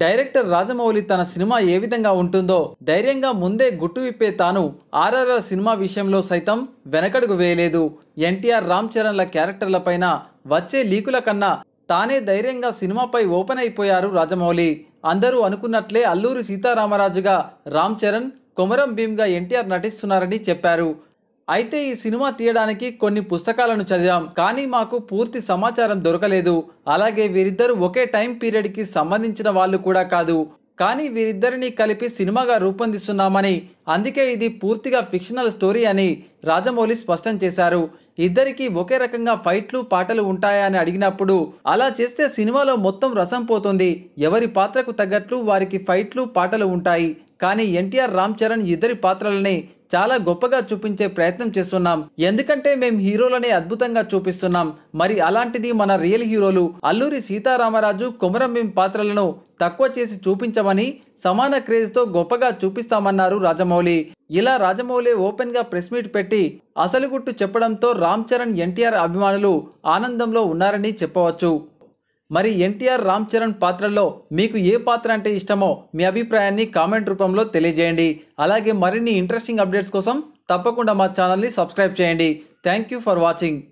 director Rajamouli తన cinema ఏ విధంగా ఉంటుందో ధైర్యంగా ముందే గుట్టు విప్పే తాను ఆర్ఆర్ఆర్ సినిమా విషయంలో సైతం వెనకడుగు వేయలేదు ఎన్టీఆర్ రామ్ చరణ్ల క్యారెక్టర్ల పైన వచ్చే లీకుల కన్నా తానే ధైర్యంగా సినిమాపై ఓపెన్ అయిపోయారు రాజమౌళి అందరూ అనుకున్నట్లే అల్లూరి సీతారామరాజుగా రామ్ చరణ్ కొమరం భీమ్గా ఎన్టీఆర్ నటిస్తున్నారని చెప్పారు అయితే ఈ సినిమా తీయడానికి కొన్ని పుస్తకాలను చదివాం కానీ మాకు పూర్తి సమాచారం దొరకలేదు అలాగే వీరిద్దరూ ఒకే టైం పీరియడ్కి సంబంధించిన వాళ్ళు కూడా కాదు కానీ వీరిద్దరిని కలిపి సినిమాగా రూపొందిస్తున్నామని అందుకే ఇది పూర్తిగా ఫిక్షనల్ స్టోరీ అని రాజమౌళి స్పష్టం చేశారు ఇద్దరికి ఒకే రకంగా ఫైట్లు పాటలు ఉంటాయా అని అడిగినప్పుడు అలా చేస్తే సినిమాలో మొత్తం రసం పోతుంది ఎవరి పాత్రకు తగ్గట్లు వారికి ఫైట్లు పాటలు ఉంటాయి కానీ ఎన్టీఆర్ రామ్ చరణ్ ఇద్దరి పాత్రలని చాలా గొప్పగా చూపించే ప్రయత్నం చేస్తున్నాం ఎందుకంటే మేం హీరోలనే అద్భుతంగా చూపిస్తున్నాం మరి అలాంటిది మన రియల్ హీరోలు అల్లూరి సీతారామరాజు కొమరం భీం పాత్రలను తక్కువ చేసి చూపించమని సమాన క్రేజ్తో గొప్పగా చూపిస్తామన్నారు రాజమౌళి ఇలా రాజమౌళి ఓపెన్ గా ప్రెస్ మీట్ పెట్టి అసలు గుట్టు చెప్పడంతో రామ్ చరణ్ ఎన్టీఆర్ అభిమానులు ఆనందంలో ఉన్నారని చెప్పవచ్చు మరి ఎన్టీఆర్ రామ్ చరణ్ పాత్రల్లో మీకు ఏ పాత్ర అంటే ఇష్టమో మీ అభిప్రాయాన్ని కామెంట్ రూపంలో తెలియజేయండి అలాగే మరిన్ని ఇంట్రెస్టింగ్ అప్డేట్స్ కోసం తప్పకుండా మా ఛానల్ని సబ్స్క్రైబ్ చేయండి థ్యాంక్ యూ ఫర్ వాచింగ్